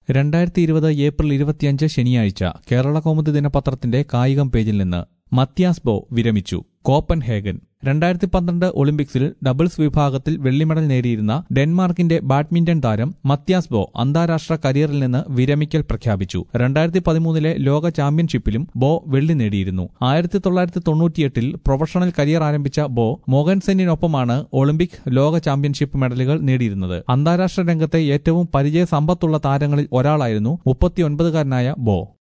രണ്ടായിരത്തി ഇരുപത് ഏപ്രിൽ ഇരുപത്തിയഞ്ച് ശനിയാഴ്ച കേരള കൗമുദി ദിനപത്രത്തിന്റെ കായികം പേജിൽ നിന്ന് മത്യാസ് ബോ വിരമിച്ചു കോപ്പൻഹേഗൻ രണ്ടായിരത്തി പന്ത്രണ്ട് ഒളിമ്പിക്സിൽ ഡബിൾസ് വിഭാഗത്തിൽ വെള്ളി മെഡൽ നേടിയിരുന്ന ഡെൻമാർക്കിന്റെ ബാഡ്മിന്റൺ താരം മത്യാസ് ബോ അന്താരാഷ്ട്ര കരിയറിൽ നിന്ന് വിരമിക്കൽ പ്രഖ്യാപിച്ചു രണ്ടായിരത്തി പതിമൂന്നിലെ ലോക ചാമ്പ്യൻഷിപ്പിലും ബോ വെള്ളി നേടിയിരുന്നു ആയിരത്തി തൊള്ളായിരത്തി തൊണ്ണൂറ്റിയെട്ടിൽ പ്രൊഫഷണൽ കരിയർ ആരംഭിച്ച ബോ മോഗൻസെന്നിനൊപ്പമാണ് ഒളിമ്പിക് ലോക ചാമ്പ്യൻഷിപ്പ് മെഡലുകൾ നേടിയിരുന്നത് അന്താരാഷ്ട്ര രംഗത്തെ ഏറ്റവും പരിചയ സമ്പത്തുള്ള താരങ്ങളിൽ ഒരാളായിരുന്നു മുപ്പത്തിയൊൻപതുകാരനായ ബോ